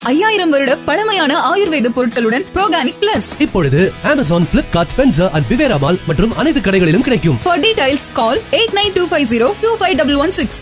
ஐயாயிரம் வருட பழமையான ஆயுர்வேத பொருட்களுடன் ப்ரோகானிக் பிளஸ் இப்பொழுது அமேசான் பிளிப்கார்ட் ஸ்பென்சர் அண்ட் பிவேரா மால் மற்றும் அனைத்து கடைகளிலும் கிடைக்கும் for details call eight nine two five zero two five double one six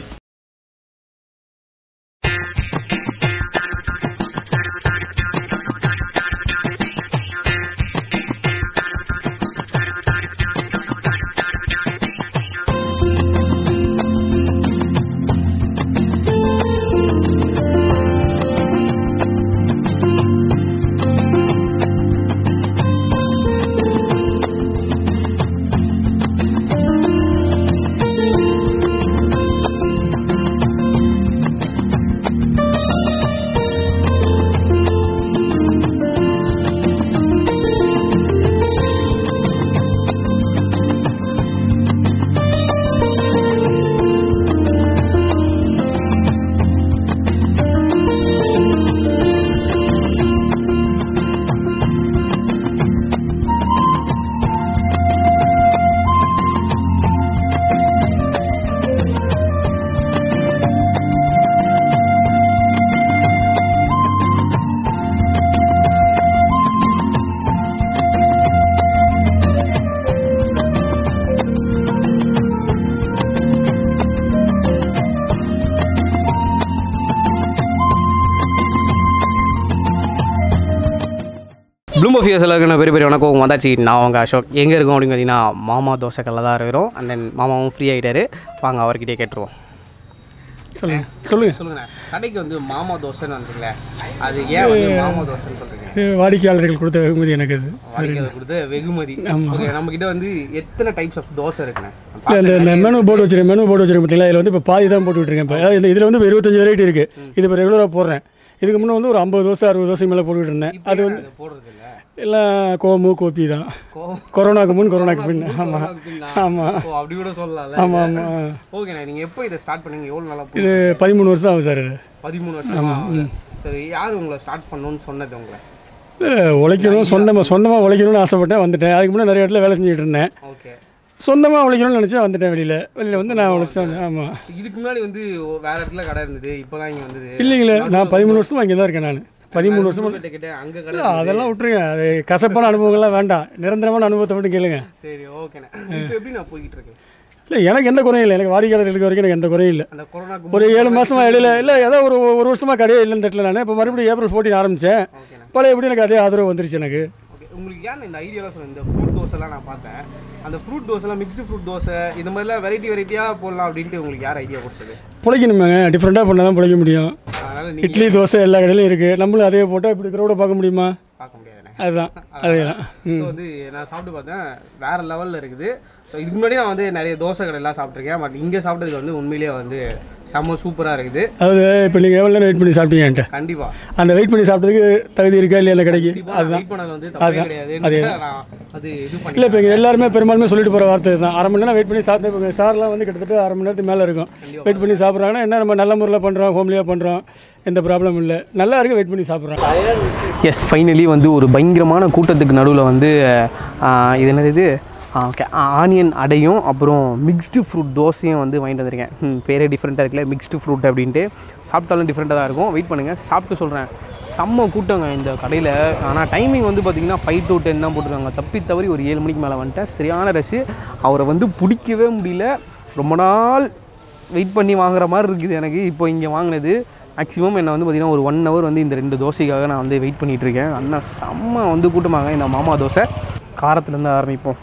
ப்ளூம் ஆஃப் எல்லாருக்கும் பெரிய பெரிய வணக்கம் வந்தாச்சு நான் அவங்க அசோக் எங்கே இருக்கோம் அப்படின்னு பார்த்தீங்கன்னா மாமா தோசைக்கல்ல தான் இருக்கிறோம் அண்ட் தென் மாமாவும் ஃப்ரீ ஆகிட்டாரு வாங்க அவர்கிட்டயே கேட்டுருவோம் சொல்லுங்க சொல்லுங்க சொல்லுங்கண்ணே கடைக்கு வந்து மாமா தோசைன்னு வந்துருங்களே அது ஏன் வந்து மாமா தோசைன்னு சொல்கிறீங்க இது வாடிக்கையாளர்கள் கொடுத்த வெகுமதி எனக்கு அது வாடிக்கையாளர் கொடுத்த வெகுமதி ஓகே நம்ம கிட்ட வந்து எத்தனை டைப்ஸ் ஆஃப் தோசை இருக்குண்ணே இல்லை இந்த இந்த மெனு போர்டு வச்சிருக்கேன் மெனு போர்டு வச்சிருக்கேன் பார்த்தீங்களா இதில் வந்து இப்போ பாதி தான் போட்டு விட்டுருக்கேன் இப்போ இதில் இதில் வந்து இப்போ இருபத்தஞ்சு வெரைட்டி இருக்குது இது இப்போ ரெகுலராக போடுறேன் இதுக்கு முன்னே வந்து ஒரு ஐம்பது தோசை அறுபது தோசை மேலே போட்டுக்கிட்டு இருந்தேன் அது வந்து அது போடுறது இல்லை எல்லாம் கோமு கோப்பி தான் கொரோனாக்கு முன் கொரோனாக்கு பின் ஆமாம் ஆமாம் ஓ அப்படி கூட சொல்லலாம்ல ஆமாம் ஆமாம் ஓகேண்ணே நீங்கள் எப்போ இதை ஸ்டார்ட் பண்ணீங்க எவ்வளோ நாளாக இது பதிமூணு வருஷம் ஆகும் சார் இது பதிமூணு வருஷம் ஆகுது. சரி யார் உங்களை ஸ்டார்ட் பண்ணணும்னு சொன்னது உங்களை இல்லை, உழைக்கணும் சொந்தமாக சொந்தமாக உழைக்கணும்னு ஆசைப்பட்டேன் வந்துட்டேன் அதுக்கு முன்னே நிறைய இடத்துல வேலை செஞ்சுட்டு இருந்தேன் ஓகே சொந்தமாக உழைக்கணும்னு நினச்சா வந்துட்டேன் வெளியில் வெளியில் வந்து நான் உழைச்சி வந்தேன் ஆமாம் இதுக்கு முன்னாடி வந்து வேற இடத்துல கடை இருந்தது இப்போதான் இங்க வந்தது இல்லைங்களே நான் பதிமூணு வருஷமா இங்கே தான் இருக்கேன் நான் பதிமூணு வருஷமா கிட்ட கிட்ட அங்க கடை இல்ல, அதெல்லாம் விட்டுருங்க அது கசப்பான அனுபவங்கள்லாம் வேண்டாம் நிரந்தரமான அனுபவத்தை மட்டும் கேளுங்க சரி ஓகேண்ணே இப்போ எப்படி நான் போய்கிட்டு இருக்கேன் இல்லை எனக்கு எந்த குறையும் இல்லை எனக்கு வாடிக்கையாளர் இருக்க வரைக்கும் எனக்கு எந்த குறையும் இல்லை அந்த கொரோனா ஒரு ஏழு மாசமா இடையில இல்லை ஏதோ ஒரு ஒரு வருஷமா கடையே இல்லைன்னு தெரியல நான் இப்போ மறுபடியும் ஏப்ரல் ஃபோர்டீன் ஆரம்பித்தேன் ஓகேண்ணே பழைய எப்படி எனக்கு அதே ஆதரவு வந்துருச்சு எனக்கு ஓகே உங்களுக்கு ஏன் இந்த ஐடியாலாம் சொன்னேன் இந்த ஃப்ரூட் தோசைலாம் நான் பார்த்தேன் அந்த ஃப்ரூட் தோசைலாம் மிக்ஸ்டு ஃப்ரூட் தோசை இந்த மாதிரிலாம் வெரைட்டி வெரைட்டியாக போடலாம் அப்படின்ட்டு உங்களுக்கு யார் ஐடியா கொடுத்தது பிழைக்கணுமாங்க டிஃப்ரெண்ட்டாக பண்ணால் தான் பிழைக்க முடியும் அதனால நீங்க இட்லி தோசை எல்லா கடையிலையும் இருக்குது நம்மளும் அதே போட்டால் இப்படி இருக்கிறோட பார்க்க முடியுமா பார்க்க முடியாதுண்ணே அதுதான் அதேதான் இப்போ வந்து நான் சாப்பிட்டு பார்த்தேன் வேற லெவலில் இருக்குது ஸோ இதுக்கு முன்னாடி நான் வந்து நிறைய தோசை கடையெல்லாம் சாப்பிட்ருக்கேன் பட் இங்கே சாப்பிட்டதுக்கு வந்து உண்மையிலேயே வந்து செம்ம சூப்பராக இருக்குது அதாவது இப்போ நீங்கள் எவ்வளோ நேரம் வெயிட் பண்ணி சாப்பிட்டீங்க என்கிட்ட கண்டிப்பா அந்த வெயிட் பண்ணி சாப்பிட்டதுக்கு தகுதி இருக்கா இல்லையா அந்த கடைக்கு அதுதான் வெயிட் பண்ணது வந்து தப்பே கிடையாது நான் அது இது பண்ணி இல்லை இப்போ இங்கே எல்லாருமே பெரும்பாலுமே சொல்லிட்டு போகிற வார்த்தை தான் அரை மணி நேரம் வெயிட் பண்ணி சாப்பிட்டு இப்போ சார்லாம் வந்து கிட்டத்தட்ட அரை மணி நேரத்துக்கு மேலே இருக்கும் வெயிட் பண்ணி சாப்பிட்றாங்கன்னா என்ன நம்ம நல்ல முறையில் பண்ணுறோம் ஹோம்லியாக பண்ணுறோம் எந்த ப்ராப்ளமும் இல்லை நல்லா இருக்கு வெயிட் பண்ணி சாப்பிட்றோம் எஸ் ஃபைனலி வந்து ஒரு பயங்கரமான கூட்டத்துக்கு நடுவில் வந்து ஆஹ், இது என்னது இது ஓகே ஆனியன் அடையும் அப்புறம் மிக்ஸ்டு ஃப்ரூட் தோசையும் வந்து வாங்கிட்டு வந்திருக்கேன் ம், பேரே டிஃப்ரெண்ட்டாக இருக்குல்ல மிக்ஸ்டு ஃப்ரூட் அப்படின்ட்டு சாப்பிட்டாலும் டிஃப்ரெண்ட்டாக தான் இருக்கும் வெயிட் பண்ணுங்கள் சாப்பிட்டு சொல்கிறேன் செம்ம கூட்டங்க இந்த கடையில் ஆனால் டைமிங் வந்து பார்த்தீங்கன்னா ஃபைவ் டு டென் தான் போட்டிருக்காங்க தப்பி தவறி ஒரு ஏழு மணிக்கு மேலே வந்துட்டேன் சரியான ரஷ்ஷு அவரை வந்து பிடிக்கவே முடியல ரொம்ப நாள் வெயிட் பண்ணி வாங்குற மாதிரி இருக்குது எனக்கு இப்போ இங்கே வாங்கினது மேக்ஸிமம் என்னை வந்து பார்த்திங்கன்னா ஒரு ஒன் ஹவர் வந்து இந்த ரெண்டு தோசைக்காக நான் வந்து வெயிட் பண்ணிகிட்டு இருக்கேன் அண்ணா செம்ம வந்து கூட்டமாக இந்த மாமா தோசை காரத்துலேருந்து ஆரம்பிப்போம்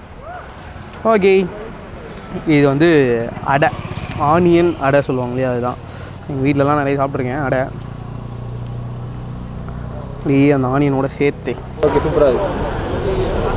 ஓகே இது வந்து அடை ஆனியன் அடை சொல்லுவாங்க இல்லையா அதுதான் எங்கள் வீட்டிலலாம் நிறைய சாப்பிட்ருக்கேன் அடை அப்படியே அந்த ஆனியனோட சேர்த்து ஓகே சூப்பராக இருக்குது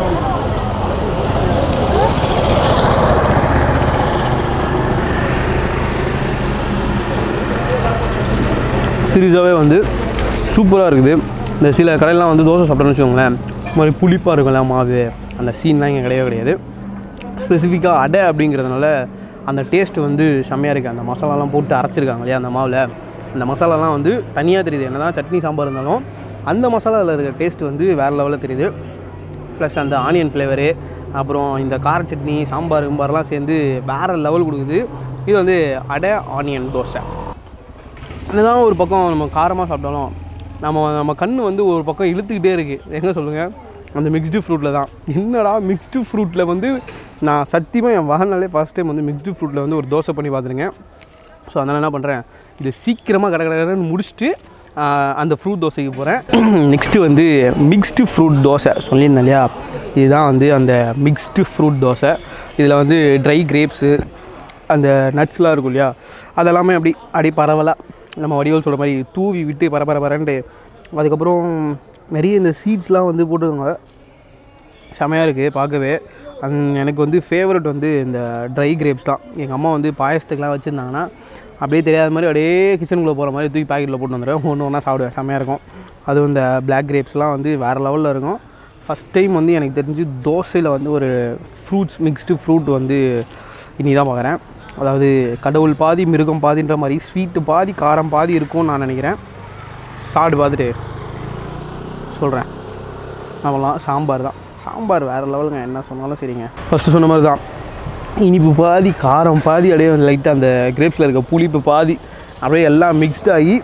சீரியஸாகவே வந்து சூப்பராக இருக்குது இந்த சில கடையெல்லாம் வந்து தோசை சாப்பிட்டோன்னு வச்சுக்கோங்களேன் இந்த மாதிரி புளிப்பாக இருக்கும்ல மாவு அந்த சீன்லாம் இங்கே கிடையவே கிடையாது ஸ்பெசிஃபிக்காக அடை அப்படிங்கிறதுனால அந்த டேஸ்ட் வந்து செம்மையாக இருக்குது அந்த மசாலாலாம் போட்டு அரைச்சிருக்காங்க இல்லையா அந்த மாவில் அந்த மசாலாலாம் வந்து தனியாக தெரியுது என்ன தான் சட்னி சாம்பார் இருந்தாலும் அந்த மசாலாவில் இருக்கிற டேஸ்ட் வந்து வேறு லெவலில் தெரியுது ப்ளஸ் அந்த ஆனியன் ஃப்ளேவரு அப்புறம் இந்த கார சட்னி சாம்பார் கும்பார்லாம் சேர்ந்து வேறு லெவல் கொடுக்குது இது வந்து அடை ஆனியன் தோசை என்னதான் ஒரு பக்கம் நம்ம காரமாக சாப்பிட்டாலும் நம்ம நம்ம கண் வந்து ஒரு பக்கம் இழுத்துக்கிட்டே இருக்குது எங்கே சொல்லுங்கள் அந்த மிக்ஸ்டு ஃப்ரூட்டில் தான் என்னடா மிக்ஸ்டு ஃப்ரூட்டில் வந்து நான் சத்தியமாக என் வாழ்நாளே ஃபஸ்ட் டைம் வந்து மிக்ஸ்டு ஃப்ரூட்டில் வந்து ஒரு தோசை பண்ணி பார்த்துருக்கேன் ஸோ அதனால் என்ன பண்ணுறேன் இது சீக்கிரமாக கட கட கடன்னு முடிச்சுட்டு ஆஹ், அந்த ஃப்ரூட் தோசைக்கு போகிறேன் நெக்ஸ்ட்டு வந்து மிக்ஸ்டு ஃப்ரூட் தோசை சொல்லியிருந்தேன் இல்லையா இதுதான் வந்து அந்த மிக்ஸ்டு ஃப்ரூட் தோசை இதில் வந்து ட்ரை கிரேப்ஸு அந்த நட்ஸ்லாம் இருக்கும் இல்லையா அதெல்லாமே அப்படி அப்படி பரவலாக நம்ம வடிவல் சொல்கிற மாதிரி தூவி விட்டு பர பர பரன்ட்டு அதுக்கப்புறம் நிறைய இந்த சீட்ஸ்லாம் வந்து போட்டுருக்காங்க செமையாக இருக்குது பார்க்கவே அந் எனக்கு வந்து ஃபேவரட் வந்து இந்த ட்ரை கிரேப்ஸ் தான் எங்கள் அம்மா வந்து பாயசத்துக்குலாம் வச்சுருந்தாங்கன்னா அப்படியே தெரியாத மாதிரி அப்படியே கிச்சனுக்குள்ளே போகிற மாதிரி தூக்கி பாக்கெட்டில் போட்டு வந்துடுவேன் ஒன்று ஒன்றா சாப்பிடுவேன் செமையாக இருக்கும் அதுவும் இந்த பிளாக் கிரேப்ஸ்லாம் வந்து வேறு லெவலில் இருக்கும் ஃபஸ்ட் டைம் வந்து எனக்கு தெரிஞ்சு தோசையில் வந்து ஒரு ஃப்ரூட்ஸ் மிக்ஸ்டு ஃப்ரூட் வந்து இனி தான் பார்க்குறேன் அதாவது கடவுள் பாதி மிருகம் பாதின்ற மாதிரி ஸ்வீட்டு பாதி காரம் பாதி இருக்கும்னு நான் நினைக்கிறேன் சாப்பிட்டு பார்த்துட்டு சொல்கிறேன் அவலாம் சாம்பார் தான் சாம்பார் வேறு லெவலுங்க என்ன சொன்னாலும் சரிங்க ஃபஸ்ட்டு சொன்ன மாதிரி தான் இனிப்பு பாதி காரம் பாதி அப்படியே லைட்டாக அந்த கிரேப்ஸில் இருக்க புளிப்பு பாதி அப்படியே எல்லாம் மிக்ஸ்ட் ஆகி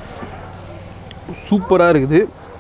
சூப்பராக இருக்குது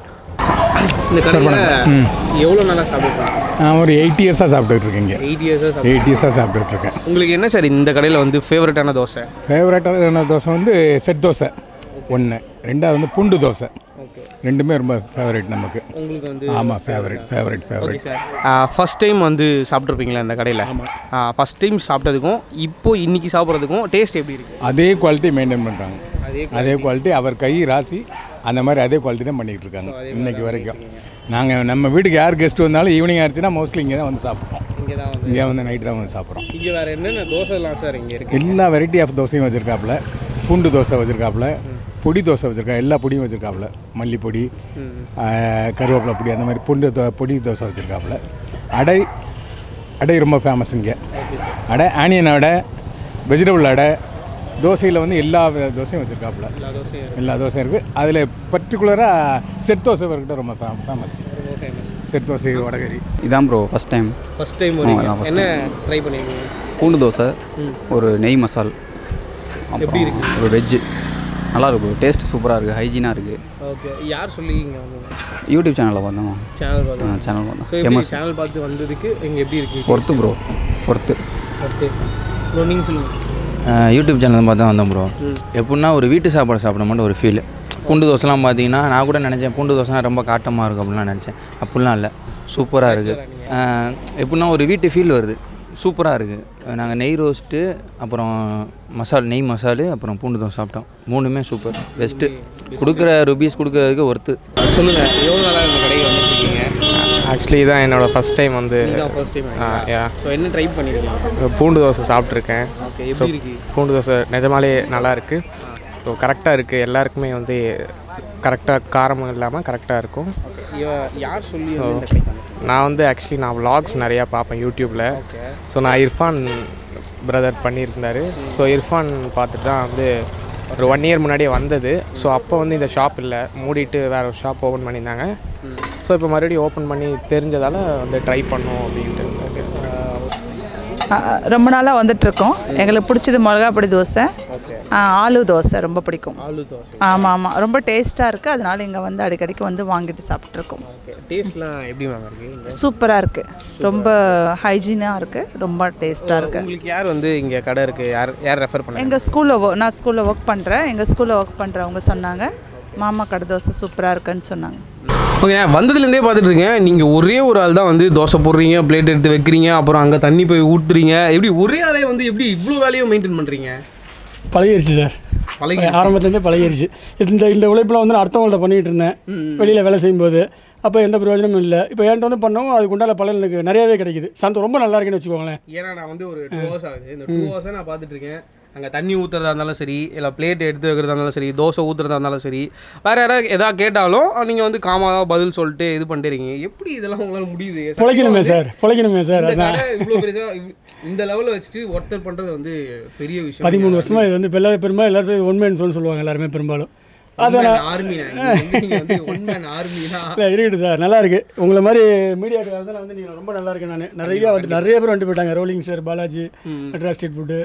இந்த கடையில் எவ்வளோ நாளாக சாப்பிட்டுருக்கேன் நான் ஒரு எயிட் இயர்ஸாக சாப்பிட்டுட்டு இருக்கேங்க எயிட் இயர்ஸாக எயிட் இயர்ஸாக சாப்பிட்டுட்டு இருக்கேன் உங்களுக்கு என்ன சார் இந்த கடையில் வந்து ஃபேவரட்டான தோசை ஃபேவரட்டான தோசை வந்து செட் தோசை ஒன்று ரெண்டாவது வந்து பூண்டு தோசை ஓகே ரெண்டுமே ரொம்ப ஃபேவரட் நமக்கு உங்களுக்கு வந்து ஆமாம் favourite favourite favourite sir first time வந்து சாப்பிட்ருப்பீங்களா இந்த கடையில் ஃபஸ்ட் டைம் சாப்பிட்டதுக்கும் இப்போ இன்னைக்கு சாப்பிட்றதுக்கும் டேஸ்ட் எப்படி இருக்குது அதே குவாலிட்டி மெயின்டைன் பண்ணுறாங்க அதே அதே குவாலிட்டி அவர் கை ராசி அந்த மாதிரி அதே குவாலிட்டி தான் பண்ணிகிட்டு இருக்காங்க இன்னைக்கு வரைக்கும் நாங்கள் நம்ம வீட்டுக்கு யார் கெஸ்ட் வந்தாலும் ஈவினிங் ஆயிடுச்சுன்னா மோஸ்ட்லி இங்கே தான் வந்து சாப்பிட்றோம் இங்கே தான் வந்து இங்கே வந்து நைட்டு தான் வந்து சாப்பிட்றோம் இங்கே வேறு என்னென்ன தோசைலாம் சார் இங்கே இருக்குது எல்லா வெரைட்டி ஆஃப் தோசையும் வச்சுருக்காப்புல பூண்டு தோசை வச்சுருக்காப்புல பொடி தோசை வச்சுருக்கா எல்லா பொடியும் வச்சுருக்காப்புல மல்லிப்பொடி ஆஹ், கருவேப்பிலை பொடி அந்த மாதிரி பூண்டு தோ பொடி தோசை வச்சுருக்காப்புல அடை அடை ரொம்ப ஃபேமஸ் இங்கே அடை ஆனியன் அடை வெஜிடபிள் அடை தோசையில் வந்து எல்லா வித தோசையும் வச்சுருக்காப்புல எல்லா தோசையும் இருக்குது அதில் பர்டிகுலராக செட் தோசை வரைக்கும் ரொம்ப ஃபேமஸ் செட் தோசை வடகரி இதான் bro first time first time ஆமா, வரீங்க அதான் first என்ன ட்ரை பண்ணிருக்கீங்க பூண்டு தோசை ஒரு நெய் மசால் எப்படி இருக்கு ஒரு வெஜ்ஜு நல்லா இருக்கு ப்ரோ டேஸ்ட் சூப்பராக இருக்குது ஹைஜீனாக இருக்குது ஓகே யார் சொல்லி இங்கே வந்து யூடியூப் சேனலில் பார்த்தோம் சேனல் பார்த்தோம் சேனல் ஸோ பார்த்தோம் எப்படி ஃபேமஸ் சேனல் பார்த்து வந்ததுக்கு இங்கே எப்படி இருக்குது பொறுத்து ப்ரோ பொறுத்து ஓகே ப்ரோ நீங்கள் சொல்லுங்கள் யூடியூப் சேனல் பார்த்து தான் வந்தேன் ப்ரோ எப்படின்னா ஒரு வீட்டு சாப்பாடு சாப்பிட மட்டும் ஒரு ஃபீல் பூண்டு தோசைலாம் பார்த்தீங்கன்னா நான் கூட நினச்சேன் பூண்டு தோசைலாம் ரொம்ப காட்டமாக இருக்கும் அப்படிலாம் நினச்சேன் அப்படிலாம் இல்லை சூப்பராக இருக்குது எப்படின்னா ஒரு வீட்டு ஃபீல் வருது சூப்பராக இருக்குது நாங்கள் நெய் ரோஸ்ட்டு அப்புறம் மசால் நெய் மசாலு அப்புறம் பூண்டு தோசை சாப்பிட்டோம் மூணுமே சூப்பர் பெஸ்ட்டு கொடுக்குற ருபீஸ் கொடுக்குறதுக்கு ஒர்த்து சொல்லுங்கள் எவ்வளோ நாளாக இந்த கடைக்கு வந்துருக்கீங்க ஆக்சுவலி இதான் என்னோட ஃபஸ்ட் டைம் வந்து இதான் ஃபர்ஸ்ட் டைம் யா ஸோ என்ன ட்ரை பண்ணிருக்கீங்க பூண்டு தோசை சாப்பிட்ருக்கேன் ஓகே எப்படி இருக்கு பூண்டு தோசை நிஜமாலே நல்லா இருக்குது ஸோ கரெக்டாக இருக்குது எல்லாருக்குமே வந்து கரெக்டாக காரமும் இல்லாமல் கரெக்டாக இருக்கும் இவ- யார் சொல்லி வந்து இந்த கடைக்கு வந்தீங்க? நான் வந்து ஆக்சுவலி நான் vlogs நிறையா பார்ப்பேன் யூடியூப்பில் ஸோ நான் இர்ஃபான் பிரதர் பண்ணியிருந்தார் ஸோ இர்ஃபான் பார்த்துட்டு தான் வந்து ஒரு ஒன் இயர் முன்னாடியே வந்தது ஸோ அப்போ வந்து இந்த ஷாப் இல்லை மூடிட்டு வேறு ஒரு ஷாப் ஓப்பன் பண்ணியிருந்தாங்க ஸோ இப்போ மறுபடியும் ஓப்பன் பண்ணி தெரிஞ்சதால் வந்து ட்ரை பண்ணோம் அப்படின்ட்டு ஆ, ரொம்ப நாளாக வந்துட்டுருக்கோம் எங்களுக்கு பிடிச்சது மிளகா பொடி தோசை ஆ, ஆலு தோசை ரொம்ப பிடிக்கும் ஆலு தோசை ஆமாம் ஆமாம் ரொம்ப டேஸ்ட்டாக இருக்குது அதனால இங்கே வந்து அடிக்கடிக்கு வந்து வாங்கிட்டு சாப்பிட்ருக்கோம் ஓகே டேஸ்ட்லாம் எப்படி வாங்க இருக்கு இங்க? சூப்பராக இருக்குது ரொம்ப ஹைஜீனாக இருக்குது ரொம்ப டேஸ்ட்டாக இருக்குது உங்களுக்கு யார் வந்து இங்கே கடை இருக்குது யார் யார் ரெஃபர் பண்ணாங்க எங்கள் ஸ்கூலில் நான் ஸ்கூலில் ஒர்க் பண்ணுறேன் எங்கள் ஸ்கூலில் ஒர்க் பண்ணுறவங்க சொன்னாங்க மாமா கடை தோசை சூப்பராக இருக்குன்னு சொன்னாங்க ஓகே வந்ததுலேருந்தே பார்த்துட்டு இருக்கேன் நீங்கள் ஒரே ஒரு ஆள் தான் வந்து தோசை போடுறீங்க பிளேட் எடுத்து வைக்கிறீங்க அப்புறம் அங்கே தண்ணி போய் ஊற்றுறீங்க எப்படி ஒரே ஆளே வந்து எப்படி இவ்வளோ வேலையும் மெயின்டைன் பண்ணுறீங்க பழகிருச்சு சார் பழகி ஆரம்பத்துலேருந்தே பழகிருச்சு இந்த இந்த உழைப்பில் வந்து நான் அடுத்தவங்கள்ட்ட பண்ணிகிட்டு இருந்தேன் வெளியில் வேலை செய்யும்போது அப்போ எந்த பிரயோஜனமும் இல்லை இப்போ என்கிட்ட வந்து பண்ணவும் அதுக்கு உண்டான பலன் எனக்கு நிறையவே கிடைக்குது சந்த ரொம்ப நல்லா இருக்குன்னு வச்சுக்கோங்களேன் ஏன்னா நான் வந்து ஒரு டூ ஹவர்ஸ் ஆகுது இந்த டூ ஹவர்ஸாக நான் பார்த்துட்டு இருக்கேன் அங்கே தண்ணி ஊற்றுறதா இருந்தாலும் சரி இல்லை பிளேட் எடுத்து வைக்கிறதா இருந்தாலும் சரி தோசை ஊற்றுறதா இருந்தாலும் சரி வேறு யாராவது எதாவது கேட்டாலும் நீங்கள் வந்து காமாக பதில் சொல்லிட்டு இது பண்ணிட்டு எப்படி இதெல்லாம் உங்களால் முடியுது பிழைக்கணுமே சார் பிழைக்கணுமே சார் இந்த அதான் கடை இவ்வளோ பெருசா இவ்- இந்த லெவலில் வச்சுட்டு ஒருத்தர் பண்ணுறது வந்து பெரிய விஷயம் பதிமூணு வருஷமாக இது வந்து இப்போ எல்லாரும் பெரும்பாலும் எல்லாரும் ஒன்மேன் சொல்லி சொல்லுவாங்க எல்லாருமே பெரும்பாலும் அதை நான் ஆர்மி வந்து ஒன் மேன் ஆர்மி தான் இல்லை இருக்கட்டும் சார் நல்லா இருக்கு உங்களை மாதிரி மீடியாக்கள் வந்து நான் வந்து நீங்கள் ரொம்ப நல்லா இருக்கேன் நான் நிறைய வந்து நிறைய பேர் வந்துட்டு போயிட்டாங்க rolling sir Balaji Madras street food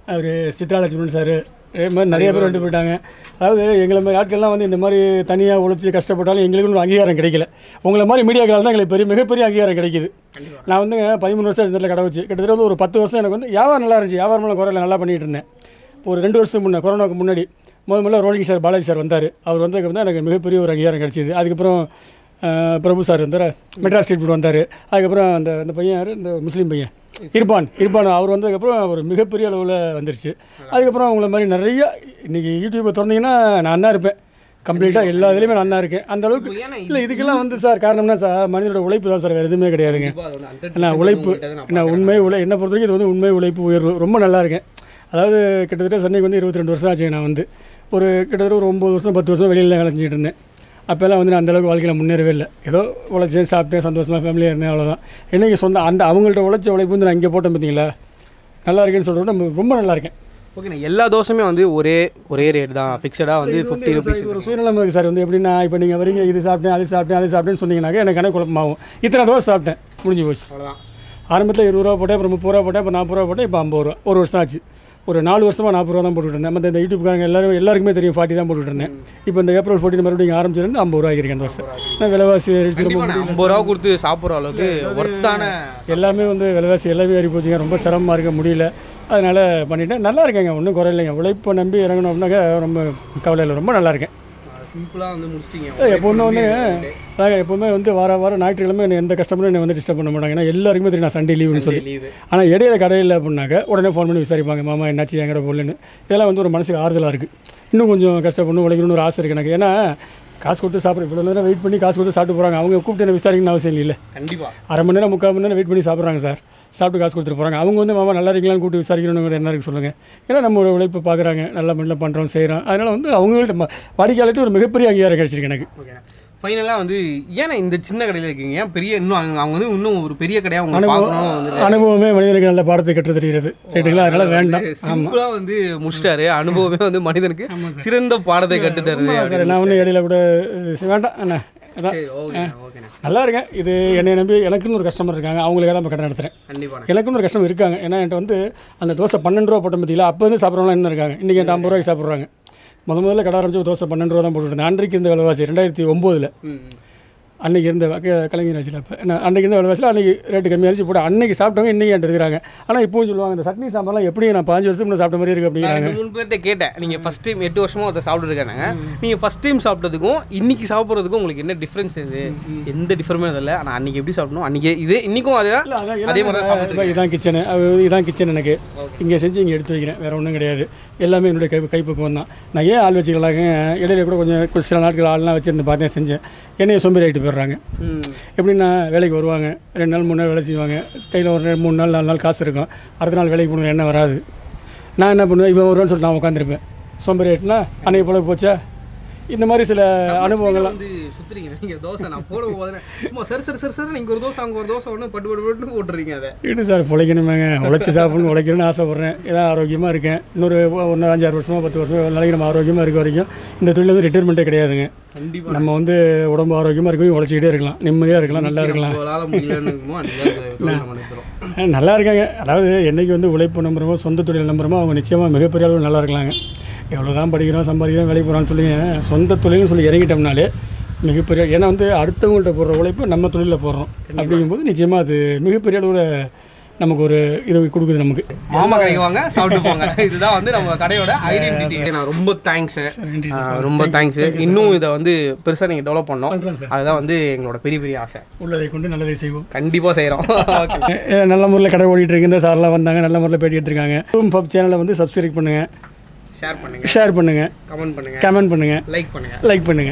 அவர் சித்ராலட்சுமணன் சார் இதே மாதிரி நிறைய பேர் வந்துட்டு போயிட்டாங்க அதாவது எங்களை மாதிரி ஆட்கள்லாம் வந்து இந்த மாதிரி தனியாக உழைச்சி கஷ்டப்பட்டாலும் எங்களுக்கு ஒரு அங்கீகாரம் கிடைக்கல உங்களை மாதிரி மீடியாக்களால் தான் எங்களுக்கு பெரிய மிகப்பெரிய அங்கீகாரம் கிடைக்குது நான் வந்து பதிமூணு வருஷம் இந்த இடத்துல கடை வச்சு கிட்டத்தட்ட வந்து ஒரு பத்து வருஷம் எனக்கு வந்து வியாபாரம் நல்லா இருந்துச்சு வியாபாரமெல்லாம் குறையில நல்லா பண்ணிகிட்டு இருந்தேன் ஒரு ரெண்டு வருஷம் முன்னே கொரோனாவுக்கு முன்னாடி முதல் முதல்ல ரோலிங் சார் பாலாஜி சார் வந்தார் அவர் வந்ததுக்கு வந்து எனக்கு மிகப்பெரிய ஒரு அங்கீகாரம் கிடச்சிது அதுக்கப்புறம் அஹ், பிரபு சார் வந்தார் மெட்ராஸ் ஸ்ட்ரீட் ஃபுட் வந்தார் அதுக்கப்புறம் அந்த அந்த பையன் யார் இந்த முஸ்லீம் பையன் இர்பான் இர்பான் அவர் வந்ததுக்கப்புறம் ஒரு மிகப்பெரிய அளவில் வந்துருச்சு அதுக்கப்புறம் அவங்கள மாதிரி நிறைய இன்றைக்கி யூடியூப்பை திறந்தீங்கன்னா நான் தான் இருப்பேன் கம்ப்ளீட்டாக எல்லா இதுலேயுமே நான் தான் இருக்கேன் அந்த அளவுக்கு இல்லை இதுக்கெல்லாம் வந்து சார் காரணம்னா சார் மனிதனோட உழைப்பு தான் சார் வேறு எதுவுமே கிடையாதுங்க என்ன உழைப்பு என்ன உண்மை உழை என்னை பொறுத்த வரைக்கும் இது வந்து உண்மை உழைப்பு உயர்வு ரொம்ப நல்லா இருக்கேன் அதாவது கிட்டத்தட்ட சென்னைக்கு வந்து இருபத்தி ரெண்டு வருஷம் ஆச்சு நான் வந்து ஒரு கிட்டத்தட்ட ஒரு ஒம்பது வருஷம் பத்து வருஷம் வெளியில் வேலை செஞ்சுட்டு இருந்தேன் அப்போல்லாம் வந்து நான் அந்தளவுக்கு வாழ்க்கையில் முன்னேறவே இல்லை ஏதோ உழைச்சேன் சாப்பிட்டேன் சந்தோஷமாக ஃபேமிலியாக இருந்தேன் அவ்வளோதான் என்னைக்கு சொந்த அந்த அவங்கள்ட்ட உழைச்ச உழைப்பு வந்து நான் இங்கே போட்டேன் பார்த்தீங்களா நல்லா இருக்கேன்னு சொல்கிறத நம்ம ரொம்ப நல்லா இருக்கேன் ஓகேண்ணா எல்லா தோசையுமே வந்து ஒரே ஒரே ரேட் தான் ஃபிக்ஸடாக வந்து இது ஃபிஃப்டி ருபீஸ் ஒரு சுயநலம் இருக்குது சார் வந்து எப்படின்னா இப்போ நீங்கள் வரீங்க இது சாப்பிட்டேன் அது சாப்பிட்டேன் அது சாப்பிட்டேன்னு சொன்னீங்கன்னாக்க எனக்கு கணக்கு குழப்பமாகும் இத்தனை தோசை சாப்பிட்டேன் முடிஞ்சு போச்சு அவ்வளோதான் ஆரம்பத்தில் இருபது ரூபா போட்டேன் அப்புறம் முப்பது ரூபா போட்டேன் இப்போ நாற்பது ரூபா போட்டேன் இப்போ ஐம்பது ரூபா ஒரு வருஷம் ஆச்சு ஒரு நாலு வருஷமாக நாற்பது ரூபா தான் போட்டுட்டு இருந்தேன் மற்ற இந்த யூடியூப்காரங்க எல்லாரும் எல்லாருக்குமே தெரியும் ஃபார்ட்டி தான் போட்டுட்டு இருந்தேன் இப்போ இந்த ஏப்ரல் ஃபோர்ட்டின் மறுபடியும் ஆரம்பிச்சிருந்து ஐம்பது ரூபா ஆகிருக்கேன் தோசை நான் விலைவாசி ஏறிடுச்சு, ரொம்ப முடியல. ஐம்பது ரூபா கொடுத்து சாப்பிட்ற அளவுக்கு ஒர்த்தான எல்லாமே வந்து விலைவாசி எல்லாமே ஏறி போச்சுங்க ரொம்ப சிரமமாக இருக்க முடியல அதனால் பண்ணிட்டேன் நல்லா இருக்கேங்க ஒன்றும் குறையில்லைங்க உழைப்பை நம்பி இறங்கணும் அப்படின்னாக்க ரொம்ப கவலை இல்லை ரொம்ப நல்லா இருக்கேன் சிம்பிளாக வந்து முடிச்சிட்டிங்க ஏய், எப்பவுமே வந்து அதாங்க எப்பவுமே வந்து வார வாரம் ஞாயிற்றுக்கிழமை என்னை எந்த கஸ்டமரும் என்னை வந்து டிஸ்டர்ப் பண்ண மாட்டாங்க ஏன்னா எல்லாருக்குமே தெரியும் நான் சண்டே லீவுன்னு சொல்லி லீவு ஆனால் இடையில கடையில் அப்படின்னாக்க உடனே ஃபோன் பண்ணி விசாரிப்பாங்க மாமா என்னாச்சு என் கடை போடலன்னு இதெல்லாம் வந்து ஒரு மனசுக்கு ஆறுதலாக இருக்குது இன்னும் கொஞ்சம் கஷ்டப்படணும் உழைக்கணும்னு ஒரு ஆசை இருக்குது எனக்கு ஏன்னா காசு கொடுத்து சாப்பிட்ற இவ்வளோ நேரம் வெயிட் பண்ணி காசு கொடுத்து சாப்பிட்டு போகிறாங்க அவங்க கூப்பிட்டு என்ன விசாரிக்கணும்னு அவசியம் இல்லை கண்டிப்பாக அரை மணி நேரம் முக்கால் மணி நேரம் வெயிட் பண்ணி சாப்பிட்றாங்க சார் சாப்பிட்டு காசு கொடுத்துட்டு போகிறாங்க அவங்க வந்து மாமா நல்லா இருக்கீங்களான்னு கூப்பிட்டு விசாரிக்கணுங்கிற என்ன இருக்கு சொல்லுங்கள் ஏன்னா நம்ம உழைப்பு பார்க்குறாங்க நல்லா மண்ணில் பண்ணுறோம் செய்கிறோம் அதனால் வந்து அவங்கள்ட்ட ம- வாடிக்கையாளர்கிட்ட ஒரு மிகப்பெரிய அங்கீகாரம் கிடச்சிருக்கு எனக்கு ஓகேண்ணா ஃபைனலாக வந்து ஏன்னா இந்த சின்ன கடையில் இருக்கீங்க ஏன் பெரிய இன்னும் அவங்க அவங்க வந்து இன்னும் ஒரு பெரிய கடையாக அவங்க அனுபவம் பார்க்கணும் வந்து அனுபவமே மனிதனுக்கு நல்ல பாடத்தை கற்று தெரிகிறது ரைட்டுங்களா அதனால் வேண்டாம் ஆமாம் சிம்பிளாக வந்து முடிச்சிட்டாரு அனுபவமே வந்து மனிதனுக்கு சிறந்த பாடத்தை கட்டு தருது சார் நான் வந்து இடையில கூட இது வேண்டாம் அண்ணா அதான் சரி ஓகேண்ணா ஓகேண்ணா நல்லா இருக்கேன் இது என்னை நம்பி எனக்குன்னு ஒரு கஸ்டமர் இருக்காங்க அவங்களுக்காக தான் இப்போ கடை நடத்துகிறேன் கண்டிப்பாண்ணா எனக்குன்னு ஒரு கஸ்டமர் இருக்காங்க ஏன்னா என்கிட்ட வந்து அந்த தோசை பன்னெண்டு ரூபா போட்ட பற்றியில் அப்போ வந்து சாப்பிட்றவங்க என்ன இருக்காங்க இன்றைக்கி என்கிட்ட ஐம்பது ரூபாய்க்கு சாப்பிட்றாங்க முத முதல்ல கடை ஆரம்பிச்சு ஒரு தோசை பன்னெண்டு ரூபா தான் போட்டுட்டு இருந்தேன் அன்றைக்கு இருந்த விலைவாசி ரெண்டாயிரத்தி ஒம்போதில் ம் அன்றைக்கி இருந்த க- கலைஞர் ஆட்சியில் அப்போ நான் அன்றைக்கி இருந்த விலைவாசியில் அன்றைக்கி ரேட்டு கம்மியாகிச்சு போட்டு அன்றைக்கி சாப்பிட்டவங்க இன்றைக்கி என்கிட்ட இருக்கிறாங்க ஆனால் இப்போவும் சொல்லுவாங்க இந்த சட்னி சாம்பார்லாம் எப்படி நான் பாஞ்சு வருஷம் முன்ன சாப்பிட்ட மாதிரி இருக்குது நான் அப்படிங்கிறாங்க ரெண்டு மூணு பேர்கிட்ட கேட்டேன் நீங்கள் ஃபஸ்ட் டைம் எட்டு வருஷமா ஒருத்தர் சாப்பிட்டுருக்காங்க நீங்கள் ஃபஸ்ட் டைம் சாப்பிட்டதுக்கும் இன்னைக்கு சாப்பிட்றதுக்கும் உங்களுக்கு என்ன டிஃப்ரென்ஸ் இது எந்த டிஃபரெமே இல்லை ஆனால் அன்றைக்கி எப்படி சாப்பிடணும் அன்றைக்கி இது இன்றைக்கும் அதே இல்ல, அதான் அதே மாதிரி தான் எல்லாமே சாப்பிட்டு சார், இதான் கிச்சனு இதான் கிச்சன் எனக்கு இங்கே செஞ்சு இங்கே எடுத்து வைக்கிறேன் வேறு ஒன்றும் கிடையாது எல்லாமே என்னுடைய கை கைப்பக்குவம் தான் நான் ஏன் ஆள் வச்சுக்கலாங்க இடையில கூட கொஞ்சம் கொஞ்சம் சில நாட்கள் ஆள்லாம் வச்சுருந்து பார்த்தேன் செஞ்சேன் என்னைய சோம்பேறி ஆகிட்டு போயிடுறாங்க ம் எப்படின்னா வேலைக்கு வருவாங்க ரெண்டு நாள் மூணு நாள் வேலை செய்வாங்க கையில் ஒரு ரெண்டு மூணு நாள் நாலு நாள் காசு இருக்கும் அடுத்த நாள் வேலைக்கு போகணும் என்ன வராது நான் என்ன பண்ணுவேன் இவன் வருவான்னு சொல்லிட்டு நான் உட்காந்துருப்பேன் சோம்பேறி ஆகிட்டுனா அன்னைக்கு போல போச்சா இந்த மாதிரி சில அனுபவங்கள்லாம் வந்து சுத்துறீங்க நீங்கள் தோசை நான் போட போதுன்னு சும்மா சரி சரி சரி சரி நீங்கள் ஒரு தோசை அங்கே ஒரு தோசை ஒன்று பட்டு பட்டு பட்டு ஓட்டுறீங்க அதை வீடு சார் பிழைக்கணுமேங்க உழைச்சி சாப்பிடணும் உழைக்கணும்னு ஆசைப்பட்றேன் ஏதாவது ஆரோக்கியமாக இருக்கேன் இன்னொரு ஒன்று அஞ்சாறு வருஷமாக பத்து வருஷமா ஒரு நாளைக்கு நம்ம ஆரோக்கியமாக இருக்க வரைக்கும் இந்த தொழில் வந்து ரிட்டைர்மெண்ட்டே கிடையாதுங்க கண்டிப்பாக நம்ம வந்து உடம்பு ஆரோக்கியமாக இருக்கவும் உழைச்சிக்கிட்டே இருக்கலாம் நிம்மதியாக இருக்கலாம் நல்லா இருக்கலாம் உங்களால் முடியலன்னு இருக்குமோ அன்றைக்கி நம்ம நிறுத்துறோம் அஹ் நல்லா இருக்காங்க அதாவது என்னைக்கு வந்து உழைப்பு நம்புறமோ சொந்த தொழில் நம்புறமோ அவங்க நிச்சயமாக மிகப்பெரிய அளவில் நல்லா இருக்கலாங்க எவ்வளோ தான் படிக்கிறோம் சம்பாதிக்கிறோம் வேலைக்கு போகிறோம்னு சொல்லுங்க சொந்த தொழில்னு சொல்லி இறங்கிட்டோம்னாலே மிகப்பெரிய ஏன்னா வந்து அடுத்தவங்கள்ட்ட போடுற உழைப்பு நம்ம தொழிலில் போடுறோம் அப்படிங்கும்போது நிச்சயமாக அது மிகப்பெரிய அளவில் நமக்கு ஒரு இது கொடுக்குது நமக்கு மாமா கடைக்கு வாங்க சாப்பிட்டு போங்க இதுதான் வந்து நம்ம கடையோட ஐடென்டிட்டி நான் ரொம்ப தேங்க்ஸ் நன்றி ரொம்ப தேங்க்ஸ் இன்னும் இதை வந்து பெருசாக நீங்கள் டெவலப் பண்ணோம் பண்ணுறேன் சார் அதுதான் வந்து எங்களோட பெரிய பெரிய ஆசை உள்ளதை கொண்டு நல்லதை செய்வோம் கண்டிப்பாக செய்கிறோம் ஓகே அஹ் நல்ல முறையில் கடை ஓடிட்டு இருக்கு இந்த சார்லாம் வந்தாங்க நல்ல முறையில் பேட்டி எடுத்திருக்காங்க பப் சேனலை வந்து சப்ஸ்கிரைப் பண்ணுங்கள் ஷேர் பண்ணுங்க ஷேர் பண்ணுங்கள் கமெண்ட் பண்ணுங்க கமெண்ட் பண்ணுங்கள் லைக் பண்ணுங்க லைக் பண்ணுங்கள்